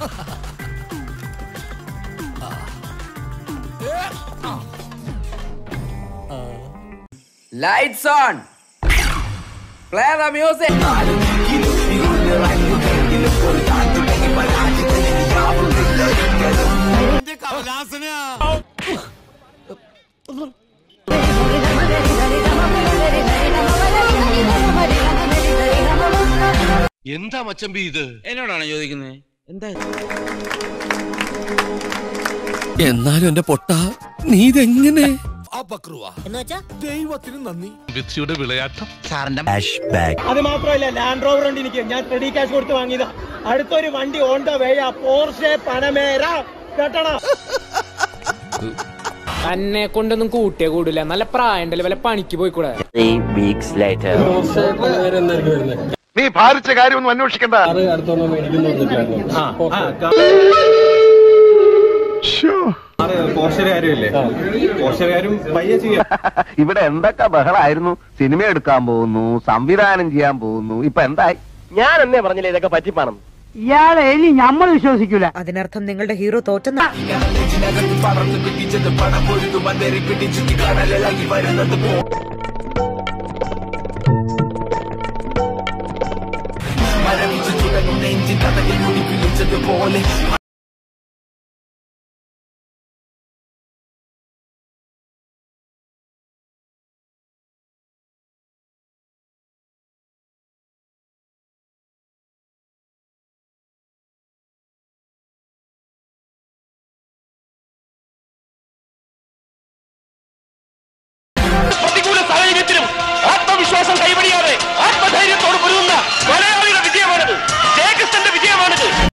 Lights on. Play the music. എന്താ മച്ചമ്പി ഇത് എന്നോടാണ് ചോദിക്കുന്നത് എന്താ എന്നാലും എന്റെ പൊട്ട നീ ഇതെങ്ങനെ ദൈവത്തിന് നന്ദി വിധിയുടെ വിളയാട്ടം അത് മാത്രമല്ല ലാൻഡ് റോവർ ഉണ്ട് എനിക്ക് ഞാൻ റെഡി ക്യാഷ് കൊടുത്ത് വാങ്ങിയതാ അടുത്തൊരു വണ്ടി ഓൺ ദ വേ ആ പോർഷെ പനമേര കേട്ടണോ തന്നെ കൊണ്ടൊന്നും കൂട്ടിയേ കൂടില്ല നല്ല പ്രായണ്ടല്ലേ വല്ല പണിക്ക് പോയിക്കൂടെ നീ ഭാരിച്ച കാര്യമൊന്നും അന്വേഷിക്കണ്ട ഇവിടെ എന്തൊക്കെ ബഹളായിരുന്നു സിനിമ എടുക്കാൻ പോകുന്നു സംവിധാനം ചെയ്യാൻ പോകുന്നു ഇപ്പൊ എന്തായി ഞാൻ എന്നേ പറഞ്ഞില്ലേ ഇതൊക്കെ പറ്റിപ്പാണെന്ന് ഇയാളെ ഇനി നമ്മൾ വിശ്വസിക്കൂല അതിനർത്ഥം നിങ്ങളുടെ ഹീറോ തോറ്റെന്ന